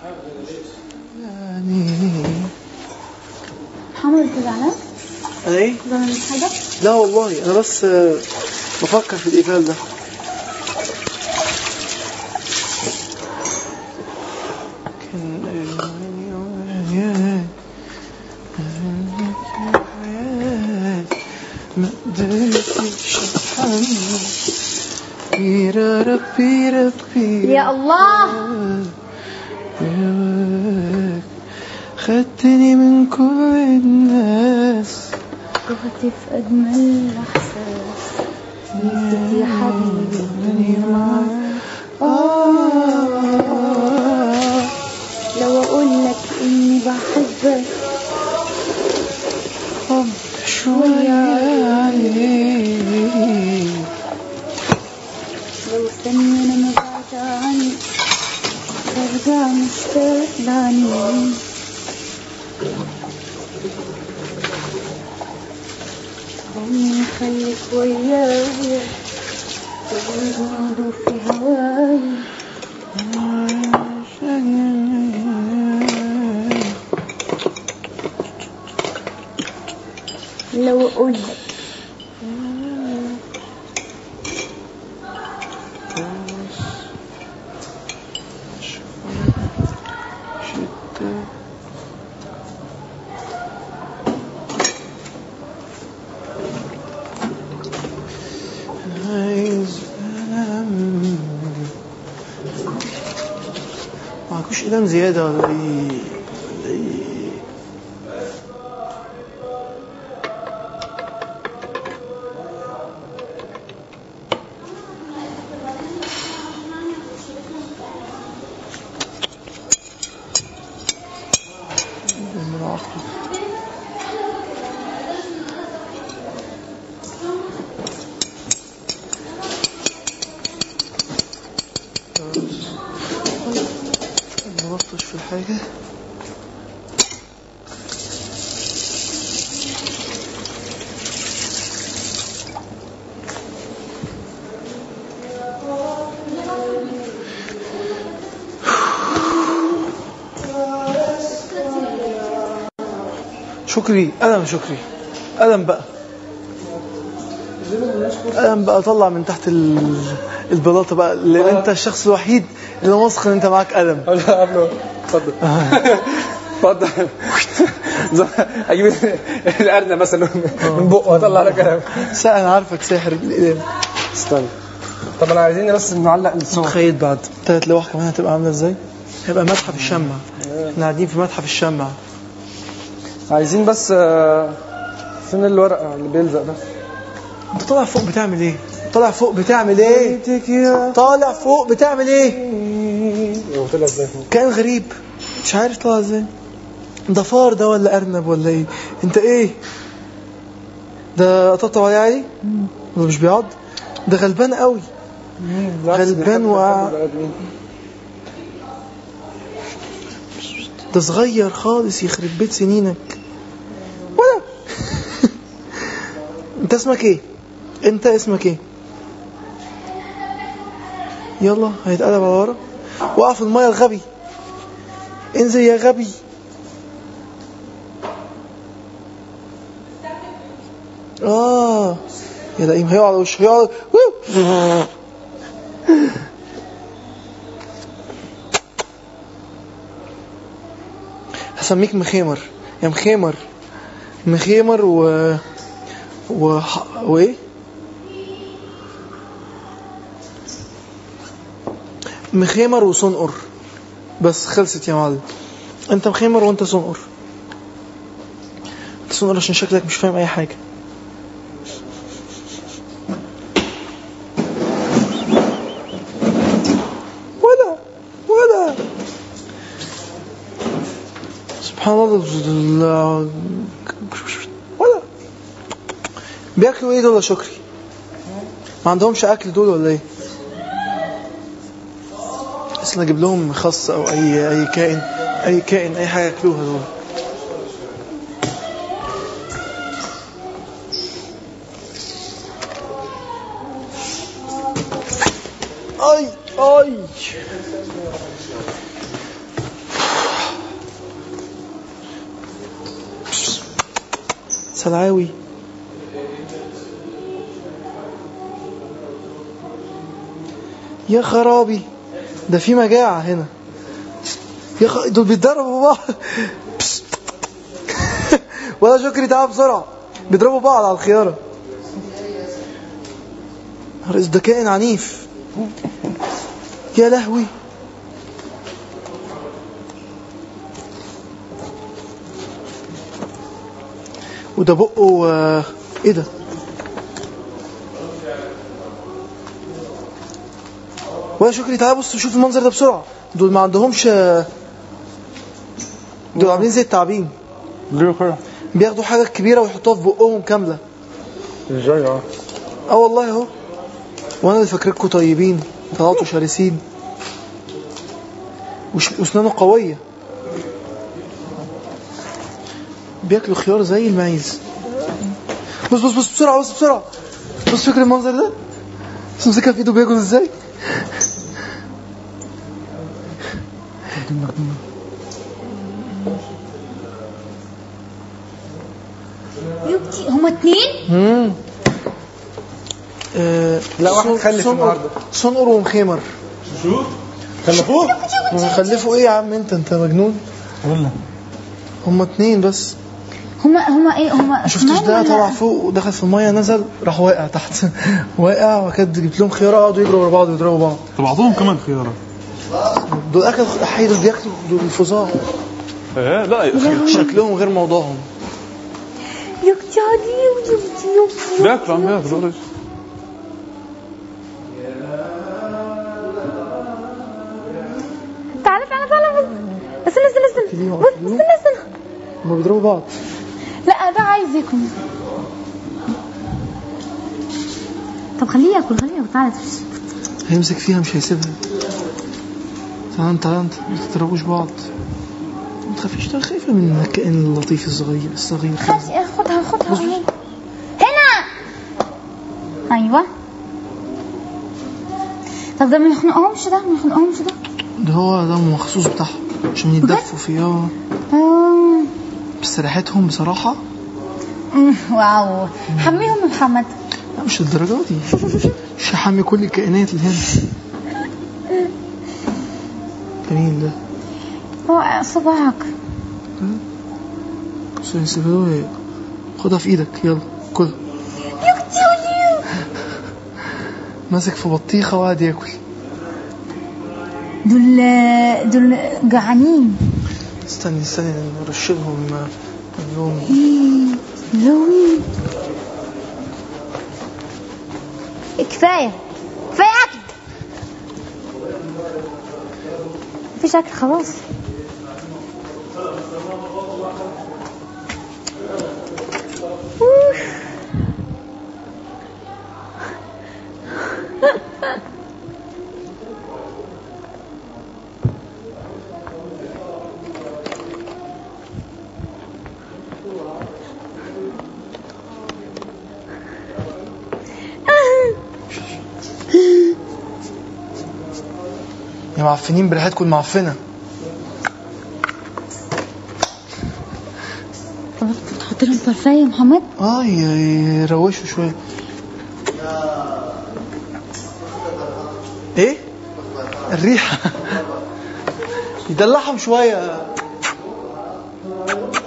يعني محمد انت زعلان؟ انا ايه زعلان من حاجة؟ لا والله انا بس آه، بفكر في الايفال ده ما قدرتش اتحمل بيرا ربي ربي يا الله ياك خدتني من كل الناس رحتي في أجمل إحساس نسيت يا حبيبي الدنيا معاك آه لو أقول لك إني بحبك حب شوية عليك لو ثانية أنا ما بعد عنك برجع مشتاق لعنيك خليني خليك وياي خليني أدور في هواي لو أقول لك عايز أنام معكوش إقلام زيادة ولا إيه؟ ولا إيه؟ المراقب. نلطش في الحاجة شكري قلم شكري قلم بقى قلم بقى طلع من تحت ال- البلاطة بقى لأن أنت الشخص الوحيد اللي واثق إن أنت معاك قلم قبله اتفضل اتفضل اجيب الارنب مثلا من بقه واطلع لك كلام سا أنا عارفك ساحر بالإقلام استنى طب انا عايزين بس نعلق الصور تخيل بعد تلات لوح كمان هتبقى عاملة إزاي؟ هيبقى متحف الشمع احنا قاعدين في متحف الشمع عايزين بس آه، فين الورقه اللي بيلزق ده انت طالع فوق بتعمل ايه؟ طالع فوق بتعمل ايه؟ طالع فوق بتعمل ايه؟ هو طلع ازاي فوق كائن غريب مش عارف طالع ازاي ده فار ده ولا ارنب ولا ايه؟ انت ايه؟ ده قطعته عليه عادي؟ ولا مش بيعض؟ ده غلبان قوي غلبان وقع. ده صغير خالص يخرب بيت سنينك ولا انت اسمك ايه؟ انت اسمك ايه؟ يلا هيتقلب على ورا وقع في الميه الغبي انزل يا غبي اه يا لئيم هيقع على وشه هيقع على- هسميك مخيمر يا مخيمر مخيمر و و وايه مخيمر وصنقر بس خلصت يا معلم انت مخيمر وانت صنقر انت صنقر عشان شكلك مش فاهم اي حاجه ولا ولا سبحان الله ولا بياكلوا ايه دول يا شكري ما عندهمش اكل دول ولا ايه بس نجيب لهم خس او اي اي كائن اي كائن اي حاجه ياكلوها دول اي اي سلعاوي يا خرابي ده في مجاعة هنا يا خ... دول بيتضربوا بعض بس. ولا شكري تعال بسرعة بيضربوا بعض على الخيارة رئيس ده كائن عنيف يا لهوي وده بقه آه، ايه ده ويا شكري تعالى بص شوف المنظر ده بسرعة دول ما عندهمش آه، دول عاملين زي التعابين ليه كده؟ بياخدوا حاجة كبيرة ويحطوها في بقهم كاملة ازاي اه؟ اه والله اهو وانا اللي فاكركوا طيبين طلعتوا شرسين وش- واسنانه قوية بياكلوا خيار زي المعيز بص بص بص بسرعة بص بسرعة بص فاكر المنظر ده بص مسكها في ايده بياكل ازاي يبكي هما اتنين امم آه لا، واحد صن- خلف صنقر- النهاردة. صنقر ومخيمر خلفوه؟ خلفوا ايه يا عم انت انت مجنون ولا هما اتنين بس هما هما ايه هما ما شفتوش اسنان ده ولا- طلع فوق ودخل في الميه نزل راح واقع تحت واقع وكانت جبت لهم خياره قعدوا يجروا ورا بعض ويضربوا بعض طب بعضهم كمان خيارة دول اكل حي دول بياكلوا دول الفظاع ايه لا شكلهم غير موضوعهم يبكي علي يبكي يبكي بياكلوا عم بياكلوا تعالى تعالى تعالى استنى استنى كليهم استنى أكلوه. استنى استنى هما بيضربوا بعض لا ده عايز ياكل طب خليه ياكل خليه ياكل تعالى هيمسك فيها مش هيسيبها تعال انت تعال انت ما تضربوش بعض ما تخافيش ده خايفه من الكائن اللطيف الصغير الصغير خلاص خدها خدها هنا هنا ايوه طب ده ما يخنقهمش ده ما يخنقهمش ده ده هو ده مخصوص بتاعهم عشان يتدفوا فيه اه آه. بس ريحتهم بصراحه أمم، واو حميهم يا محمد لا مش الدرجه دي مش هحمي كل الكائنات اللي هنا جميل ده هو صباعك بس يسيبوه خدها في ايدك يلا كلها يكتي علي ماسك في بطيخه وقاعد ياكل دول دول جعانين استني استني نرشلهم لهم لوي كفايه كفايه اكل مفيش اكل خلاص أوف. يا معفنين بريحتكم المعفنه طب تحط لهم بارفيه يا محمد اه ي- يروشوا شويه ايه الريحه يدلعهم شويه